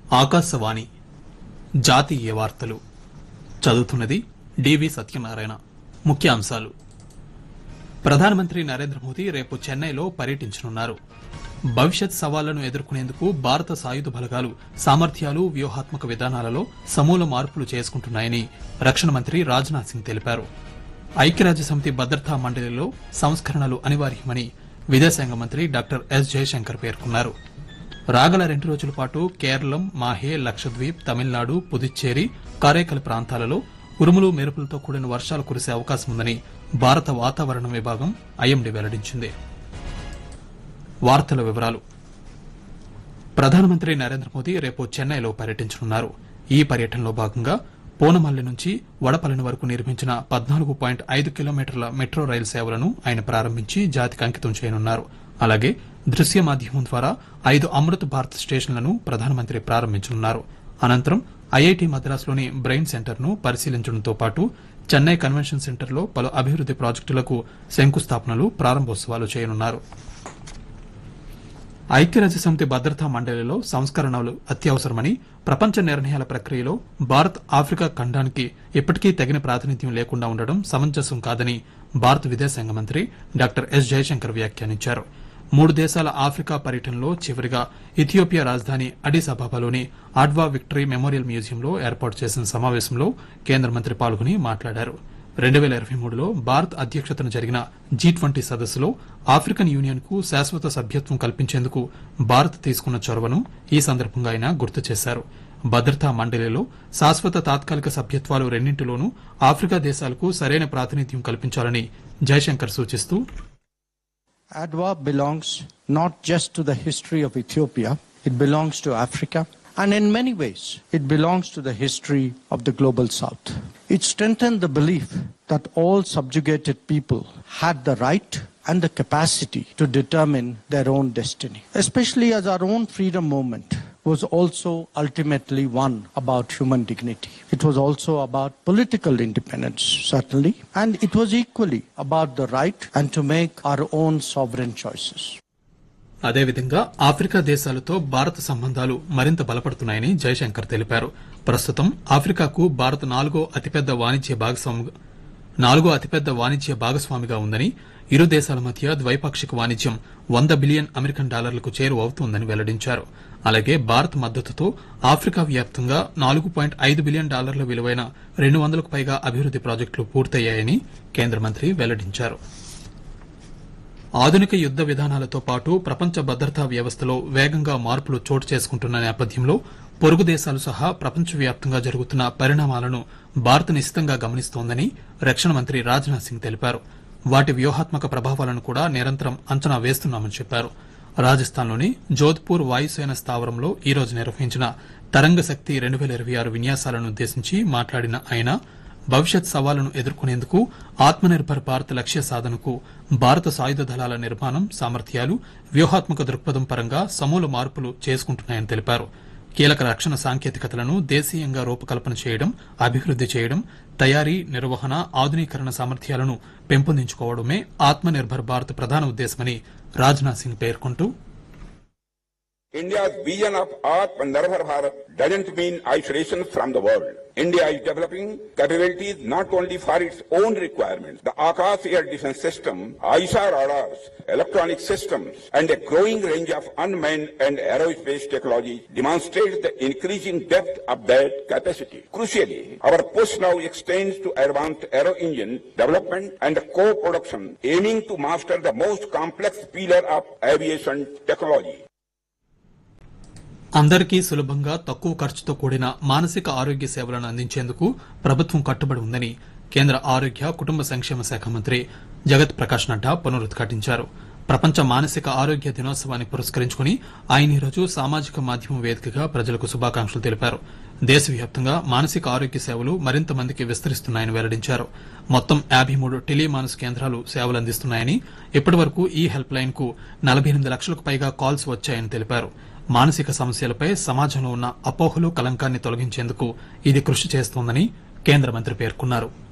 ఆకాశవాణి జాతీయ వార్తలు చదువుతున్నది డివి సత్యనారాయణ ముఖ్యాంశాలు ప్రధానమంత్రి నరేంద్ర మోదీ రేపు చెన్నైలో పర్యటించనున్నారు భవిష్యత్ సవాళ్లను ఎదుర్కొనేందుకు భారత సాయుధ బలగాలు సామర్థ్యాలు వ్యూహాత్మక విధానాలలో సమూల మార్పులు చేసుకుంటున్నాయని రక్షణ మంత్రి రాజ్నాథ్ సింగ్ తెలిపారు ఐక్యరాజ్య సమితి భద్రతా మండలిలో సంస్కరణలు అనివార్యమని విదేశాంగ మంత్రి డాక్టర్ ఎస్ జయశంకర్ పేర్కొన్నారు రాగల రెండు రోజుల పాటు కేరళం మాహే లక్షద్వీప్ తమిళనాడు పుదుచ్చేరి కారైకల్ ప్రాంతాలలో ఉరుములు మెరుపులతో కూడిన వర్షాలు కురిసే అవకాశం ఉందని భారత వాతావరణ విభాగం ఐఎండీ వెల్లడించింది వార్తల వివరాలు ప్రధానమంత్రి నరేంద్ర మోదీ రేపు చెన్నైలో పర్యటించనున్నారు ఈ పర్యటనలో భాగంగా పూనమల్లి నుంచి వడపల్లిని వరకు నిర్మించిన పద్నాలుగు పాయింట్ ఐదు కిలోమీటర్ల మెట్రో రైలు సేవలను ఆయన ప్రారంభించి జాతికి అంకితం చేయనున్నారు అలాగే దృశ్య మాధ్యమం ద్వారా ఐదు అమృత్ భారత్ స్టేషన్లను ప్రధానమంత్రి ప్రారంభించనున్నారు అనంతరం ఐఐటి మద్రాసులోని బ్రెయిన్ సెంటర్ను పరిశీలించడంతో పాటు చెన్నై కన్వెన్షన్ సెంటర్లో పలు అభివృద్ది ప్రాజెక్టులకు శంకుస్థాపనలు ప్రారంభోత్సవాలు చేయనున్నారు ఐక్యరాజ్య సమితి భద్రతా మండలిలో సంస్కరణలు అత్యవసరమని ప్రపంచ నిర్ణయాల ప్రక్రియలో భారత్ ఆఫ్రికా ఖండానికి ఇప్పటికీ తగిన ప్రాతినిధ్యం లేకుండా ఉండడం సమంజసం కాదని భారత విదేశాంగ మంత్రి డాక్టర్ ఎస్ జయశంకర్ వ్యాఖ్యానించారు మూడు దేశాల ఆఫ్రికా పర్యటనలో చివరిగా ఇథియోపియా రాజధాని అడిస్ అబాబాలోని ఆడ్వా విక్టరీ మెమోరియల్ మ్యూజియంలో ఏర్పాటు చేసిన సమావేశంలో కేంద్ర మంత్రి పాల్గొని మాట్లాడారు రెండు వేల ఇరవై మూడులో భారత్ అధ్యక్షతన జరిగిన జీ ట్వంటీ సదస్సులో ఆఫ్రికన్ యూనియన్ కు శాశ్వత సభ్యత్వం కల్పించేందుకు భారత్ తీసుకున్న చొరవను ఈ సందర్భంగా ఆయన గుర్తు చేశారు భద్రతా మండలిలో శాశ్వత తాత్కాలిక సభ్యత్వాలు రెండింటిలోనూ ఆఫ్రికా దేశాలకు సరైన ప్రాతినిధ్యం కల్పించాలని జయశంకర్ సూచిస్తూ Adwa belongs not just to the history of Ethiopia, it belongs to Africa, and in many ways, it belongs to the history of the global south. It strengthened the belief that all subjugated people had the right and the capacity to determine their own destiny, especially as our own freedom movement was also ultimately one about human dignity. It was also about political independence, certainly, and it was equally about the right and to make our own sovereign choices. అదేవిధంగా Africa దేశాలతో భారత సంబంధాలు మరింత బలపడుతున్నాయని జయశంకర్ తెలిపారు ప్రస్తుతం ఆఫ్రికాకు భారత్ నాలుగో అతిపెద్ద వాణిజ్య భాగస్వామి నాలుగో అతిపెద్ద వాణిజ్య భాగస్వామిగా ఉందని ఇరు దేశాల మధ్య ద్వైపాక్షిక వాణిజ్యం వంద బిలియన్ అమెరికన్ డాలర్లకు చేరువవుతోందని వెల్లడించారు అలాగే భారత్ మద్దతుతో ఆఫ్రికా వ్యాప్తంగా నాలుగు పాయింట్ ఐదు బిలియన్ డాలర్ల విలువైన రెండు వందలకు పైగా అభివృద్ది ప్రాజెక్టులు పూర్తయ్యాయని కేంద్ర మంత్రి వెల్లడించారు ఆధునిక యుద్ద విధానాలతో పాటు ప్రపంచ భద్రతా వ్యవస్థలో వేగంగా మార్పులు చోటు చేసుకుంటున్న నేపథ్యంలో పొరుగు దేశాలు సహా ప్రపంచవ్యాప్తంగా జరుగుతున్న పరిణామాలను భారత్ నిశితంగా గమనిస్తోందని రక్షణ మంత్రి రాజ్నాథ్ సింగ్ తెలిపారు వాటి వ్యూహాత్మక ప్రభావాలను కూడా నిరంతరం అంచనా వేస్తున్నామని చెప్పారు రాజస్థాన్లోని జోధ్పూర్ వాయుసేన స్థావరంలో ఈ రోజు నిర్వహించిన తరంగ శక్తి రెండు వేల ఇరవై ఆరు విన్యాసాలను ఉద్దేశించి మాట్లాడిన ఆయన భవిష్యత్ సవాళ్లను ఎదుర్కొనేందుకు ఆత్మనిర్భర్ భారత్ లక్ష్య సాధనకు భారత సాయుధ దళాల నిర్మాణం సామర్థ్యాలు వ్యూహాత్మక దృక్పథం పరంగా సమూల మార్పులు చేసుకుంటున్నాయని తెలిపారు కీలక రక్షణ సాంకేతికతలను దేశీయంగా రూపకల్పన చేయడం అభివృద్ది చేయడం తయారీ నిర్వహణ ఆధునీకరణ సామర్థ్యాలను పెంపొందించుకోవడమే ఆత్మనిర్భర్ భారత్ ప్రధాన ఉద్దేశమని రాజ్నాథ్ సింగ్ పేర్కొంటూ India's vision of Atmanirbhar Bharat doesn't mean isolation from the world. India is developing capabilities not only for its own requirements. The Akash Air Defense System, ISA radars, electronic systems, and a growing range of unmanned and aerospace technologies demonstrates the increasing depth of that capacity. Crucially, our push now extends to advanced aero engine development and co-production, aiming to master the most complex pillar of aviation technology. అందరికీ సులభంగా తక్కువ ఖర్చుతో కూడిన మానసిక ఆరోగ్య సేవలను అందించేందుకు ప్రభుత్వం కట్టుబడి ఉందని కేంద్ర ఆరోగ్య కుటుంబ సంక్షేమ శాఖ మంత్రి జగత్ ప్రకాష్ నడ్డా పునరుద్ఘాటించారు ప్రపంచ మానసిక ఆరోగ్య దినోత్సవాన్ని పురస్కరించుకుని ఆయన ఈరోజు సామాజిక మాధ్యమం వేదికగా ప్రజలకు శుభాకాంక్షలు తెలిపారు దేశవ్యాప్తంగా మానసిక ఆరోగ్య సేవలు మరింత మందికి విస్తరిస్తున్నాయని వెల్లడించారు మొత్తం యాభై మూడు టెలిమానస్ కేంద్రాలు సేవలు అందిస్తున్నాయని ఇప్పటి వరకు ఈ హెల్ప్ లైన్ కు నలభై ఎనిమిది లక్షలకు పైగా కాల్స్ వచ్చాయని తెలిపారు మానసిక సమస్యలపై సమాజంలో ఉన్న అపోహలు కలంకాన్ని తొలగించేందుకు ఇది కృషి చేస్తోందని కేంద్ర మంత్రి పేర్కొన్నారు